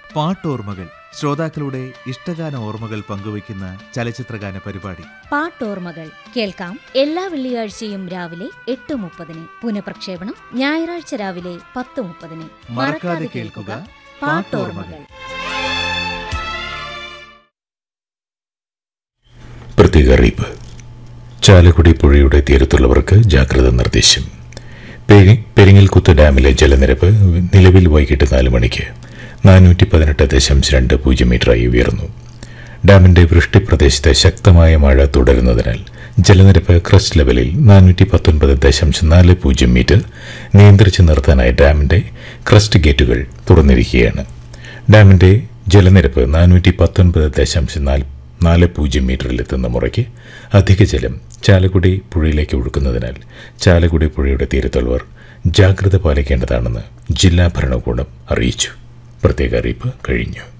പാട്ടോർമ്മകൾ ശ്രോതാക്കളുടെ ഇഷ്ടഗാന ഓർമ്മകൾ പങ്കുവയ്ക്കുന്ന ചലച്ചിത്രഗാന പരിപാടി പാട്ടോർമ്മകൾ കേൾക്കാം എല്ലാ വെള്ളിയാഴ്ചയും രാവിലെ എട്ട് മുപ്പതിന് പുനഃപ്രക്ഷേപണം ഞായറാഴ്ച രാവിലെ പത്ത് മുപ്പതിന് മറക്കാതെ കേൾക്കുക പാട്ടോർമ്മകൾ പ്രത്യേക അറിയിപ്പ് ചാലക്കുടി പുഴയുടെ തീരത്തുള്ളവർക്ക് ജാഗ്രത നിർദ്ദേശം പെരി പെരിങ്ങൽകുത്ത് ഡാമിലെ ജലനിരപ്പ് നിലവിൽ വൈകിട്ട് നാല് മണിക്ക് നാനൂറ്റി പതിനെട്ട് ദശാംശം രണ്ട് പൂജ്യം മീറ്ററായി ഉയർന്നു ഡാമിന്റെ വൃഷ്ടിപ്രദേശത്ത് ശക്തമായ മഴ തുടരുന്നതിനാൽ ജലനിരപ്പ് ക്രസ്റ്റ് ലെവലിൽ നാനൂറ്റി പത്തൊൻപത് ദശാംശം നാല് പൂജ്യം മീറ്റർ നിയന്ത്രിച്ചു നിർത്താനായി ഡാമിന്റെ ക്രസ്റ്റ് ഗേറ്റുകൾ തുറന്നിരിക്കുകയാണ് ഡാമിന്റെ ജലനിരപ്പ് നാനൂറ്റി പത്തൊൻപത് ദശാംശം നാല് നാല് പൂജ്യം മീറ്ററിലെത്തുന്ന മുറയ്ക്ക് അധിക ജലം ചാലക്കുടി പുഴയിലേക്ക് ഒഴുക്കുന്നതിനാൽ ചാലക്കുടി പുഴയുടെ തീരത്തുള്ളവർ ജാഗ്രത പാലിക്കേണ്ടതാണെന്ന് ജില്ലാ ഭരണകൂടം അറിയിച്ചു പ്രത്യേക അറിയിപ്പ് കഴിഞ്ഞു